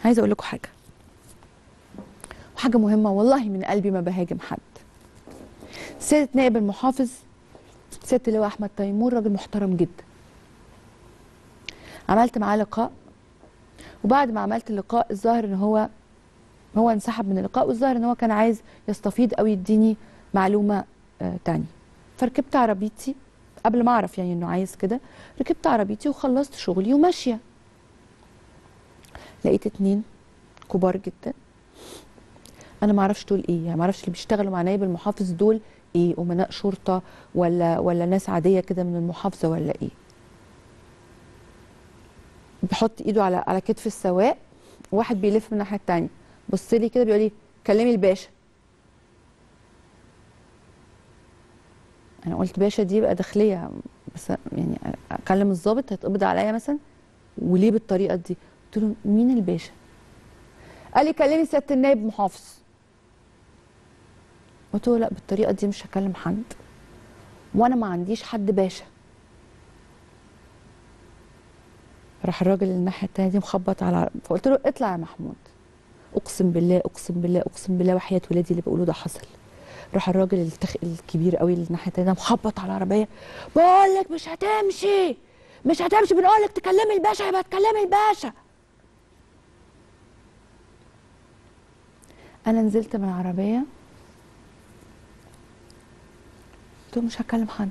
عايزه اقول لكم حاجه وحاجه مهمه والله من قلبي ما بهاجم حد سياده نائب المحافظ سياده اللواء احمد تيمور راجل محترم جدا عملت معاه لقاء وبعد ما عملت اللقاء الظاهر ان هو هو انسحب من اللقاء والظاهر ان هو كان عايز يستفيض او يديني معلومه آه تانية فركبت عربيتي قبل ما اعرف يعني انه عايز كده ركبت عربيتي وخلصت شغلي وماشيه لقيت اتنين كبار جدا انا ما اعرفش دول ايه يعني ما اعرفش اللي بيشتغلوا مع نائب المحافظ دول ايه امناء شرطه ولا ولا ناس عاديه كده من المحافظه ولا ايه بيحط ايده على على كتف السواق وواحد بيلف من الناحيه التانية بص لي كده بيقول لي كلمي الباشا انا قلت باشا دي بقى داخليه بس يعني اكلم الضابط هيتقبض عليا مثلا وليه بالطريقه دي قلت له مين الباشا قال لي كلمي سياده النائب محافظ قلت له لا بالطريقه دي مش هكلم حد وانا ما عنديش حد باشا راح الراجل اللي الناحيه التانيه دي مخبط على فقلت له اطلع يا محمود اقسم بالله اقسم بالله اقسم بالله وحياه ولادي اللي بقوله ده حصل راح الراجل التخ... الكبير قوي اللي الناحيه التانيه ده مخبط على العربيه بقول لك مش هتمشي مش هتمشي بنقول لك تكلمي الباشا يبقى تكلمي الباشا انا نزلت من العربيه قلت له مش هكلم حد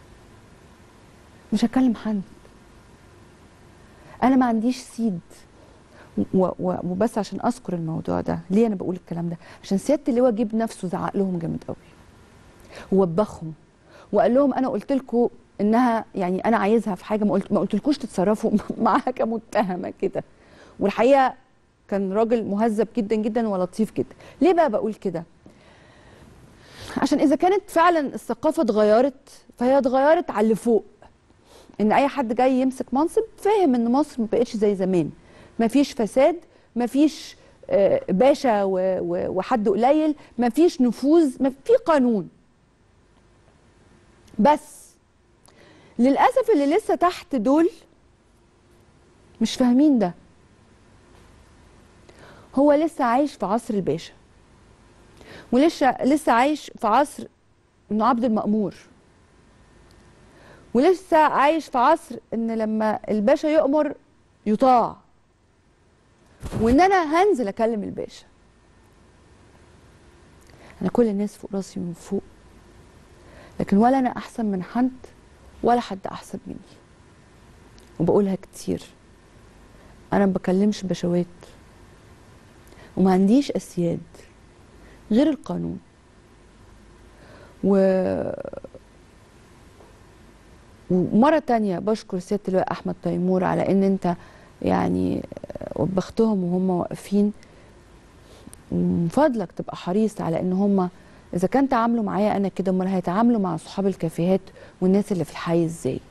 مش هكلم حد انا ما عنديش سيد و- و- وبس عشان اذكر الموضوع ده ليه انا بقول الكلام ده عشان سياده اللواء جيب نفسه زعق لهم جامد قوي ووبخهم وقال لهم انا قلت لكم انها يعني انا عايزها في حاجه ما قلت ما قلتلكوش تتصرفوا معاها كمتهمه كده والحقيقه كان راجل مهذب جدا جدا ولطيف جدا ليه بقى بقول كده عشان اذا كانت فعلا الثقافه اتغيرت فهي اتغيرت على اللي فوق ان اي حد جاي يمسك منصب فاهم ان مصر ما بقتش زي زمان ما فيش فساد ما فيش آه، باشا و- و- وحد قليل ما فيش نفوذ ما في قانون بس للاسف اللي لسه تحت دول مش فاهمين ده هو لسه عايش في عصر الباشا ولسه لسه عايش في عصر انه عبد المأمور ولسه عايش في عصر ان لما الباشا يؤمر يطاع وان انا هنزل اكلم الباشا انا كل الناس فوق راسي من فوق لكن ولا انا احسن من حد ولا حد احسن مني وبقولها كتير انا ما بكلمش بشوات وما عنديش اسياد غير القانون و ومرة تانية بشكر سيادة اللواء أحمد تيمور على إن أنت يعني وبختهم وهم واقفين ومن فضلك تبقى حريص على إن هم إذا كان تعاملوا معايا أنا كده أمال هيتعاملوا مع أصحاب الكافيهات والناس اللي في الحي إزاي